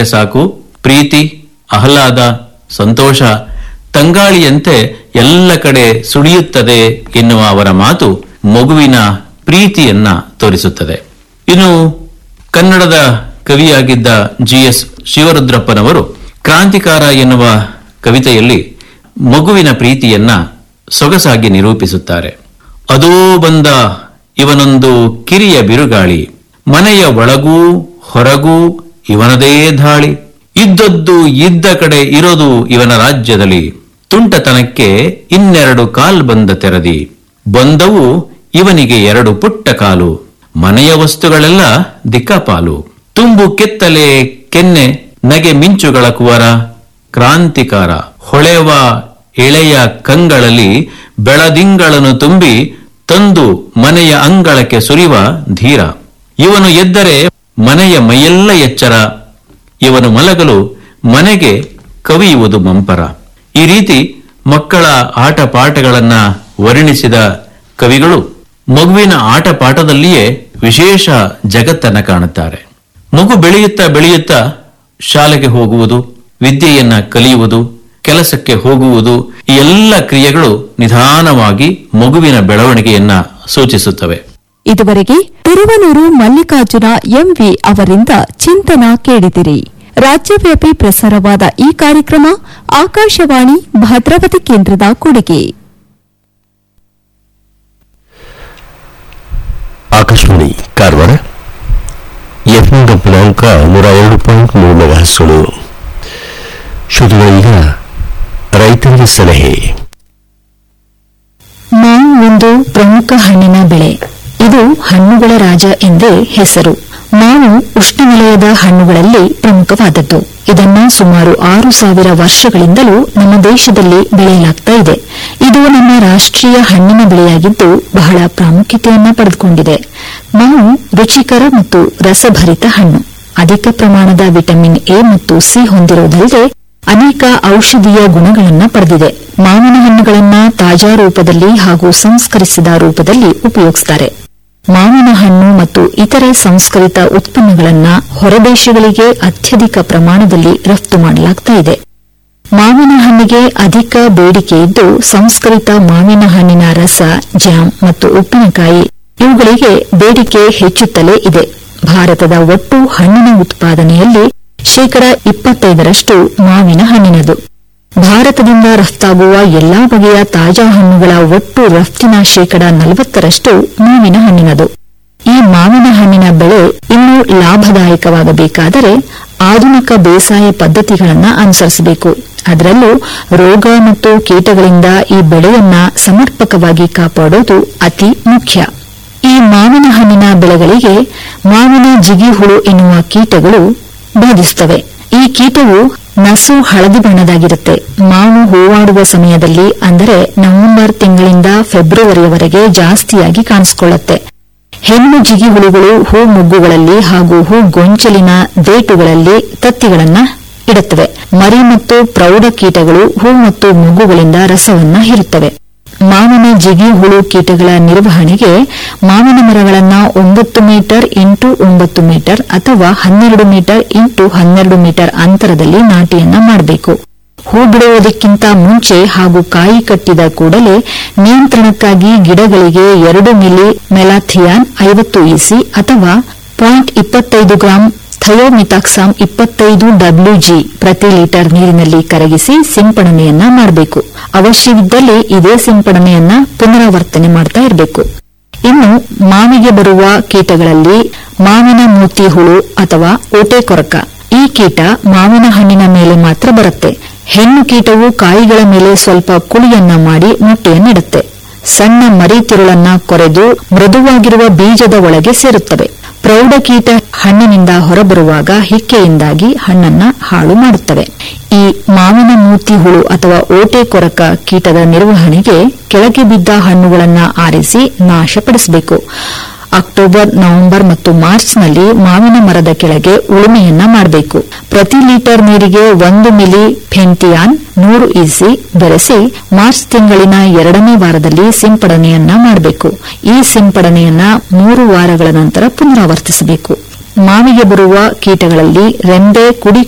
ಬಿಟ್ಟರೆ ಸಾಕು ಪ್ರೀತಿ ಆಹ್ಲಾದ ಸಂತೋಷ ತಂಗಾಳಿಯಂತೆ ಎಲ್ಲ ಕಡೆ ಸುಳಿಯುತ್ತದೆ ಎನ್ನುವ ಅವರ ಮಾತು ಮಗುವಿನ ಪ್ರೀತಿಯನ್ನ ತೋರಿಸುತ್ತದೆ ಇನ್ನು ಕನ್ನಡದ ಕವಿಯಾಗಿದ್ದ ಜಿ ಎಸ್ ಶಿವರುದ್ರಪ್ಪನವರು ಕ್ರಾಂತಿಕಾರ ಎನ್ನುವ ಕವಿತೆಯಲ್ಲಿ ಮಗುವಿನ ಪ್ರೀತಿಯನ್ನ ಸೊಗಸಾಗಿ ನಿರೂಪಿಸುತ್ತಾರೆ ಅದೋ ಬಂದ ಇವನೊಂದು ಕಿರಿಯ ಬಿರುಗಾಳಿ ಮನೆಯ ಒಳಗೂ ಹೊರಗೂ ಇವನದೇ ಧಾಳಿ ಇದ್ದದ್ದು ಇದ್ದ ಕಡೆ ಇರೋದು ಇವನ ರಾಜ್ಯದಲ್ಲಿ ತುಂಟತನಕ್ಕೆ ಇನ್ನೆರಡು ಕಾಲ್ ಬಂದ ತೆರದಿ ಬಂದವು ಇವನಿಗೆ ಎರಡು ಪುಟ್ಟ ಕಾಲು ಮನೆಯ ವಸ್ತುಗಳೆಲ್ಲ ದಿಕ್ಕಾಪಾಲು ತುಂಬು ಕೆತ್ತಲೆ ಕೆನ್ನೆ ನಗೆ ಮಿಂಚುಗಳ ಕುವರ ಕ್ರಾಂತಿಕಾರ ಹೊಳೆವ ಎಳೆಯ ಕಂಗಳಲ್ಲಿ ಬೆಳದಿಂಗಳನ್ನು ತುಂಬಿ ತಂದು ಮನೆಯ ಅಂಗಳಕ್ಕೆ ಸುರಿವ ಧೀರ ಇವನು ಎದ್ದರೆ ಮನೆಯ ಮೈಯೆಲ್ಲ ಎಚ್ಚರ ಇವನು ಮಲಗಲು ಮನೆಗೆ ಕವಿಯುವುದು ಮಂಪರ ಈ ರೀತಿ ಮಕ್ಕಳ ಆಟ ಪಾಠಗಳನ್ನ ವರ್ಣಿಸಿದ ಕವಿಗಳು ಮಗುವಿನ ಆಟ ಪಾಠದಲ್ಲಿಯೇ ವಿಶೇಷ ಜಗತ್ತನ್ನ ಕಾಣುತ್ತಾರೆ ಮಗು ಬೆಳೆಯುತ್ತಾ ಬೆಳೆಯುತ್ತಾ ಶಾಲೆಗೆ ಹೋಗುವುದು ವಿದ್ಯೆಯನ್ನ ಕಲಿಯುವುದು ಕೆಲಸಕ್ಕೆ ಹೋಗುವುದು ಈ ಎಲ್ಲ ಕ್ರಿಯೆಗಳು ನಿಧಾನವಾಗಿ ಮಗುವಿನ ಬೆಳವಣಿಗೆಯನ್ನ ಸೂಚಿಸುತ್ತವೆ ಇದುವರೆಗೆ ತಿರುವನೂರು ಮಲ್ಲಿಕಾರ್ಜುನ ಎಂವಿ ಅವರಿಂದ ಚಿಂತನ ಕೇಳಿದಿರಿ ರಾಜ್ಯವ್ಯಾಪಿ ಪ್ರಸಾರವಾದ ಈ ಕಾರ್ಯಕ್ರಮ ಆಕಾಶವಾಣಿ ಭದ್ರಾವತಿ ಕೇಂದ್ರದ ಕೊಡುಗೆ ಆಕಾಶವಾಣಿ ಕಾರವಾರ ಎಫ್ಎಂ ಕಂಪನಾಂಕ ನೂರ ಎರಡು ಪಾಯಿಂಟ್ ಮೂರು ಮೆಗಾಹರ್ಸ್ಗಳು ಶ್ರೋತೃಗಳೀಗ ರೈತರಿಗೆ ಸಲಹೆ ಮಾವು ಒಂದು ಪ್ರಮುಖ ಹಣ್ಣಿನ ಬೆಳೆ ಇದು ಹಣ್ಣುಗಳ ರಾಜ ಎಂದೇ ಹೆಸರು ಮಾವು ಉಷ್ಣವಲಯದ ಹಣ್ಣುಗಳಲ್ಲಿ ಪ್ರಮುಖವಾದದ್ದು ಇದನ್ನ ಸುಮಾರು ಆರು ಸಾವಿರ ವರ್ಷಗಳಿಂದಲೂ ನಮ್ಮ ದೇಶದಲ್ಲಿ ಬೆಳೆಯಲಾಗ್ತಾ ಇದೆ ಇದು ನಮ್ಮ ರಾಷ್ಟ್ರೀಯ ಹಣ್ಣಿನ ಬೆಳೆಯಾಗಿದ್ದು ಬಹಳ ಪ್ರಾಮುಖ್ಯತೆಯನ್ನ ಪಡೆದುಕೊಂಡಿದೆ ಮಾವು ರುಚಿಕರ ಮತ್ತು ರಸಭರಿತ ಹಣ್ಣು ಅಧಿಕ ಪ್ರಮಾಣದ ವಿಟಮಿನ್ ಎ ಮತ್ತು ಸಿ ಹೊಂದಿರುವುದಲ್ಲದೆ ಅನೇಕ ಔಷಧೀಯ ಗುಣಗಳನ್ನ ಪಡೆದಿದೆ ಮಾವಿನ ಹಣ್ಣುಗಳನ್ನ ತಾಜಾ ರೂಪದಲ್ಲಿ ಹಾಗೂ ಸಂಸ್ಕರಿಸಿದ ರೂಪದಲ್ಲಿ ಉಪಯೋಗಿಸುತ್ತಾರೆ ಮಾವಿನ ಹಣ್ಣು ಮತ್ತು ಇತರೆ ಸಂಸ್ಕರಿತ ಉತ್ಪನ್ನಗಳನ್ನ ಹೊರದೇಶಗಳಿಗೆ ಅತ್ಯಧಿಕ ಪ್ರಮಾಣದಲ್ಲಿ ರಫ್ತು ಮಾಡಲಾಗ್ತಾ ಇದೆ ಮಾವಿನ ಹಣ್ಣಿಗೆ ಅಧಿಕ ಬೇಡಿಕೆ ಇದ್ದು ಸಂಸ್ಕರಿತ ಮಾವಿನ ಹಣ್ಣಿನ ರಸ ಜಾಮ್ ಮತ್ತು ಉಪ್ಪಿನಕಾಯಿ ಇವುಗಳಿಗೆ ಬೇಡಿಕೆ ಹೆಚ್ಚುತ್ತಲೇ ಇದೆ ಭಾರತದ ಒಟ್ಟು ಹಣ್ಣಿನ ಉತ್ಪಾದನೆಯಲ್ಲಿ ಶೇಕಡ ಇಪ್ಪತ್ತೈದರಷ್ಟು ಮಾವಿನ ಹಣ್ಣಿನದು ಭಾರತದಿಂದ ರಫ್ತಾಗುವ ಎಲ್ಲಾ ಬಗೆಯ ತಾಜಾ ಹಣ್ಣುಗಳ ಒಟ್ಟು ರಫ್ತಿನ ಶೇಕಡ ನಲವತ್ತರಷ್ಟು ಮಾವಿನ ಹಣ್ಣಿನದು ಈ ಮಾವಿನ ಹಣ್ಣಿನ ಬೆಳೆ ಇನ್ನೂ ಲಾಭದಾಯಕವಾಗಬೇಕಾದರೆ ಆಧುನಿಕ ಬೇಸಾಯ ಪದ್ಧತಿಗಳನ್ನು ಅನುಸರಿಸಬೇಕು ಅದರಲ್ಲೂ ರೋಗ ಮತ್ತು ಕೀಟಗಳಿಂದ ಈ ಬೆಳೆಯನ್ನ ಸಮರ್ಪಕವಾಗಿ ಕಾಪಾಡೋದು ಅತಿ ಮುಖ್ಯ ಈ ಮಾವಿನ ಹಣ್ಣಿನ ಬೆಳೆಗಳಿಗೆ ಮಾವಿನ ಜಿಗಿಹುಳು ಎನ್ನುವ ಕೀಟಗಳು ಬಾಧಿಸುತ್ತವೆ ಈ ಕೀಟವು ನಸು ಹಳದಿ ಬಣ್ಣದಾಗಿರುತ್ತೆ ಮಾವು ಹೂವಾಡುವ ಸಮಯದಲ್ಲಿ ಅಂದರೆ ನವೆಂಬರ್ ತಿಂಗಳಿಂದ ಫೆಬ್ರವರಿಯವರೆಗೆ ಜಾಸ್ತಿಯಾಗಿ ಕಾಣಿಸಿಕೊಳ್ಳುತ್ತೆ ಹೆಣ್ಣು ಜಿಗಿಹುಳುಗಳು ಹೂ ಮುಗ್ಗುಗಳಲ್ಲಿ ಹಾಗೂ ಹೂ ಗೊಂಚಲಿನ ದೇಟುಗಳಲ್ಲಿ ತತ್ತಿಗಳನ್ನ ಇಡುತ್ತವೆ ಮರಿ ಮತ್ತು ಪ್ರೌಢ ಕೀಟಗಳು ಹೂ ಮತ್ತು ಮೊಗ್ಗುಗಳಿಂದ ರಸವನ್ನ ಹೀರುತ್ತವೆ ಮಾವಿನ ಜಿಗಿ ಹುಳು ಕೀಟಗಳ ನಿರ್ವಹಣೆಗೆ ಮಾವಿನ ಮರಗಳನ್ನ ಒಂಬತ್ತು ಮೀಟರ್ ಇಂಟು ಒಂಬತ್ತು ಮೀಟರ್ ಅಥವಾ ಹನ್ನೆರಡು ಮೀಟರ್ ಇಂಟು ಹನ್ನೆರಡು ಮೀಟರ್ ಅಂತರದಲ್ಲಿ ನಾಟಿಯನ್ನ ಮಾಡಬೇಕು ಹೂ ಬಿಡುವುದಕ್ಕಿಂತ ಮುಂಚೆ ಹಾಗೂ ಕಾಯಿ ಕಟ್ಟಿದ ಕೂಡಲೇ ನಿಯಂತ್ರಣಕ್ಕಾಗಿ ಗಿಡಗಳಿಗೆ ಎರಡು ಮಿಲಿ ಮೆಲಾಥಿಯಾನ್ ಐವತ್ತು ಇಸಿ ಅಥವಾ ಪಾಯಿಂಟ್ ಇಪ್ಪತ್ತೈದು ಗ್ರಾಂ ಥಯೋಮಿತಾಕ್ಸಾಮ್ ಇಪ್ಪತ್ತೈದು ಡಬ್ಲ್ಯೂಜಿ ಪ್ರತಿ ಲೀಟರ್ ನೀರಿನಲ್ಲಿ ಕರಗಿಸಿ ಸಿಂಪಡಣೆಯನ್ನ ಮಾಡಬೇಕು ಅವಶ್ಯವಿದ್ದಲ್ಲಿ ಇದೇ ಸಿಂಪಡಣೆಯನ್ನ ಪುನರಾವರ್ತನೆ ಮಾಡ್ತಾ ಇರಬೇಕು ಇನ್ನು ಮಾವಿಗೆ ಬರುವ ಕೀಟಗಳಲ್ಲಿ ಮಾವಿನ ಮೂತಿ ಹುಳು ಅಥವಾ ಓಟೆ ಕೊರಕ ಈ ಕೀಟ ಮಾವಿನ ಹಣ್ಣಿನ ಮೇಲೆ ಮಾತ್ರ ಬರುತ್ತೆ ಹೆಣ್ಣು ಕೀಟವು ಕಾಯಿಗಳ ಮೇಲೆ ಸ್ವಲ್ಪ ಕುಳಿಯನ್ನ ಮಾಡಿ ಮೊಟ್ಟೆಯನ್ನಿಡುತ್ತೆ ಸಣ್ಣ ಮರಿ ತಿರುಳನ್ನ ಕೊರೆದು ಮೃದುವಾಗಿರುವ ಬೀಜದ ಒಳಗೆ ಸೇರುತ್ತವೆ ಪ್ರೌಢಕೀಟ ಹಣ್ಣಿನಿಂದ ಹೊರಬರುವಾಗ ಹಿಕ್ಕೆಯಿಂದಾಗಿ ಹಣ್ಣನ್ನ ಹಾಳು ಮಾಡುತ್ತವೆ ಈ ಮಾವಿನ ಮೂತಿ ಹುಳು ಅಥವಾ ಓಟೆ ಕೊರಕ ಕೀಟದ ನಿರ್ವಹಣೆಗೆ ಕೆಳಗೆ ಬಿದ್ದ ಹಣ್ಣುಗಳನ್ನ ಆರಿಸಿ ನಾಶಪಡಿಸಬೇಕು ಅಕ್ಟೋಬರ್ ನವೆಂಬರ್ ಮತ್ತು ಮಾರ್ಚ್ನಲ್ಲಿ ಮಾವಿನ ಮರದ ಕೆಳಗೆ ಉಳುಮೆಯನ್ನ ಮಾಡಬೇಕು ಪ್ರತಿ ಲೀಟರ್ ನೀರಿಗೆ ಒಂದು ಮಿಲಿ ಫೆಂಟಿಯಾನ್ ನೂರು ಇಸಿ ಬೆರೆಸಿ ಮಾರ್ಚ್ ತಿಂಗಳಿನ ಎರಡನೇ ವಾರದಲ್ಲಿ ಸಿಂಪಡಣೆಯನ್ನ ಮಾಡಬೇಕು ಈ ಸಿಂಪಡಣೆಯನ್ನ ಮೂರು ವಾರಗಳ ನಂತರ ಪುನರಾವರ್ತಿಸಬೇಕು ಮಾವಿಗೆ ಬರುವ ಕೀಟಗಳಲ್ಲಿ ರೆಂಬೆ ಕುಡಿ